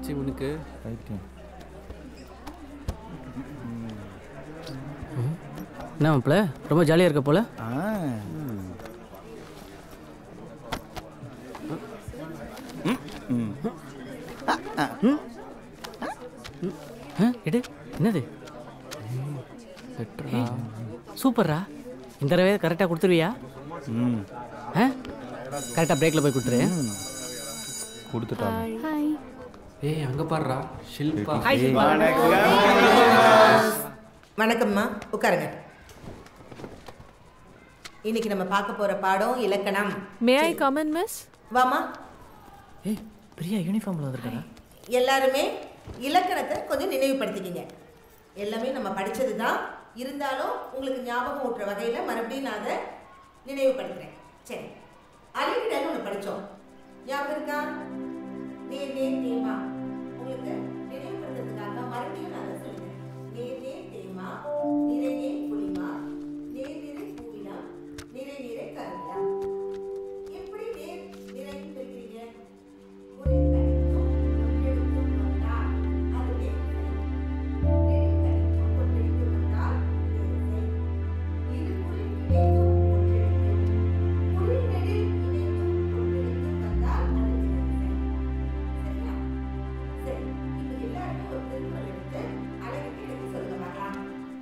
என்னாச்சு உனக்கு என்ன மாப்பிள்ள ரொம்ப ஜாலியாக இருக்க போல ஆ, எடு என்னது ஏய், சூப்பர்ரா இந்த தடவை கரெக்டாக கொடுத்துருவியா ஆ கரெக்டாக பிரேக்கில் போய் கொடுத்துரு கொடுத்துட்டாங்க ஏய் அங்க பாருடா ஷில்பா வணக்கம்மா உட்காருங்க இன்னைக்கு நம்ம பார்க்க போற பாடம் இலக்கணம் மே ஐ கமெண்ட் மிஸ் வாமா ஏய் பிரியா யூனிஃபார்மில் வந்திருக்காங்க எல்லாருமே இலக்கணத்தை கொஞ்சம் நினைவுபடுத்திக்கிங்க எல்லாமே நம்ம படிச்சது தான் இருந்தாலும் உங்களுக்கு ஞாபகம் ஊட்டுற வகையில் மறுபடியும் நான் அதை நினைவுபடுத்துறேன் சரி அழிவிடன்னு ஒன்று படித்தோம் ஞாபகம் இருக்கா நேர் நேர் தேமா உங்களுக்கு நினைவுபடுத்துறதுக்காக மறுபடியும் நான் அதை சொல்லுறேன் நேர் நேர் தேமா நிறை நேர் புலிமா நேர் நிறை பூவினா நிறை நிறை கருவிலா எப்படி நேர் நிறைன்னு பிரிக்கிறீங்க ஒரு கணித்தும் ஒன்றெழுத்தும் வந்தால் அது நேர்மை. ரெண்டு கணித்தும் ஒன்றெழுத்தும் வந்தால் நேர்மை. இரு குறி இணைத்தும் ஒன்றெழுத்தும். குறி நெடில் இணைத்தும் ஒன்றெழுத்தும் வந்தால் அது நேர்மை. சரியா? சரி. இப்ப எல்லாருமே ஒரு திருக்குறள் எடுத்து அழகுக்கு எடுத்து சொல்லுங்க பார்க்கலாம்.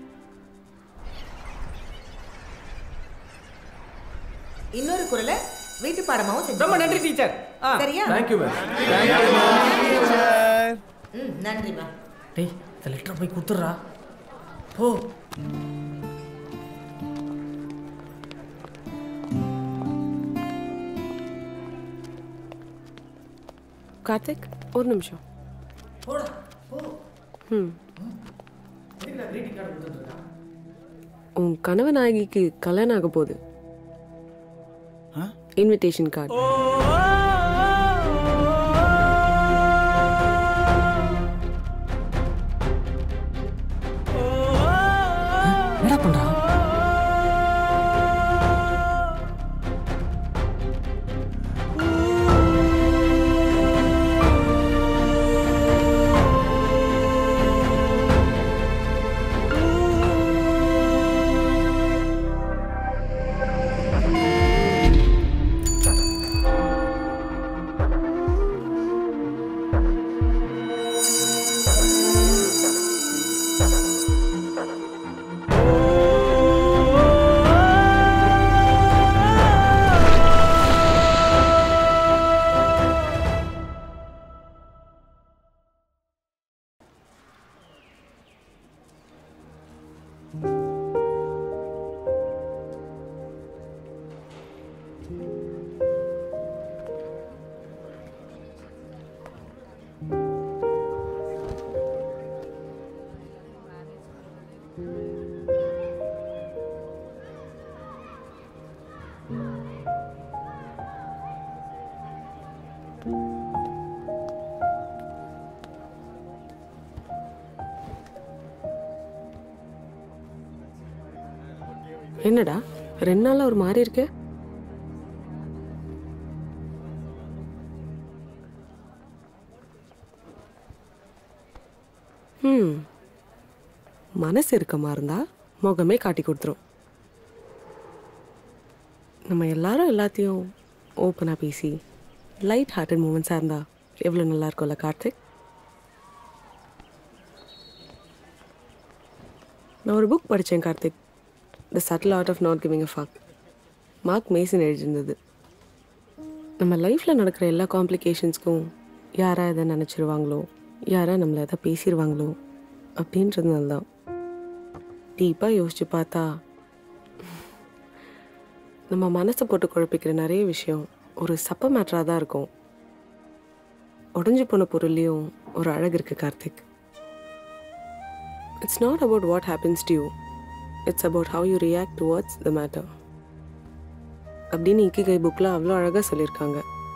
இன்னொரு குரலை வீட்டு பாடமாவும் செஞ்சு ரொம்ப நன்றி டீச்சர் ஆ சரியா தேங்க்யூ மேம் ம் நன்றிம்மா டேய் இந்த லெட்டர் போய் கொடுத்துட்றா போ கார்த்திக் ஒரு நிமிஷம் போடா போ ம் உன் கனவு நாயகிக்கு கல்யாணம் ஆக போகுது இன்விடேஷன் கார்டு என்னடா பண்ணுறா என்னடா ரெண்டு நாளா ஒரு மாதிரி இருக்கு ம் மனசு இருக்கமா இருந்தா முகமே காட்டி கொடுத்துரும் நம்ம எல்லாரும் எல்லாத்தையும் ஓப்பனாக பேசி லைட் ஹார்ட்டட் மூமெண்ட்ஸாக இருந்தா எவ்வளோ நல்லா இருக்கும்ல கார்த்திக் நான் ஒரு புக் படித்தேன் Karthik the subtle art of not giving a fuck Mark Manson எழுதியிருந்தது நம்ம லைஃப்பில் நடக்கிற எல்லா காம்ப்ளிகேஷன்ஸ்க்கும் யாரா எதை நினச்சிருவாங்களோ யாரா நம்மளை எதை பேசிடுவாங்களோ அப்படின்றதுனால தான் டீப்பாக யோசிச்சு பார்த்தா நம்ம மனசை போட்டு குழப்பிக்கிற நிறைய விஷயம் ஒரு சப்ப மேட்டராக தான் இருக்கும் உடஞ்சி போன பொருள்லேயும் ஒரு அழகு இருக்கு Karthik it's not about what happens to you it's about how you react towards the matter அப்படின்னு இக்கிகை புக்கில் அவ்வளோ அழகாக சொல்லியிருக்காங்க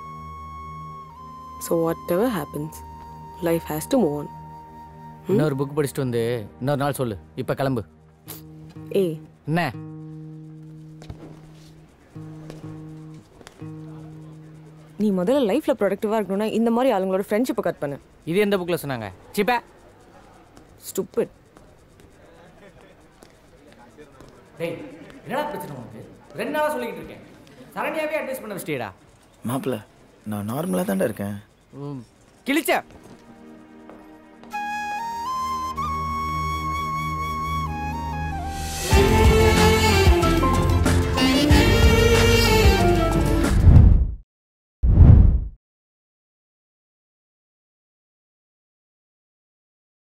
so whatever happens life has to move on இன்னொரு புக் படிச்சுட்டு வந்து இன்னொரு நாள் சொல்லு இப்போ கிளம்பு ஏய் என்ன நீ நீ முதல்ல லைஃப்பில் ப்ரொடக்டிவாக இருக்கணும்னா இந்த மாதிரி ஆளுங்களோட ஃப்ரெண்ட்ஷிப்பை கட் பண்ணு இது எந்த புக்கில் சொன்னாங்க சிப்பா ஸ்டூப்பிட் டேய் என்னடா பிரச்சனை உனக்கு ரெண்டு நாளாக சொல்லிக்கிட்டு இருக்கேன் சரணியாவே அட்வைஸ் பண்ண வச்சிட்டியடா மாப்பிள்ள நான் நார்மலாக தான்டா இருக்கேன் கிழிச்ச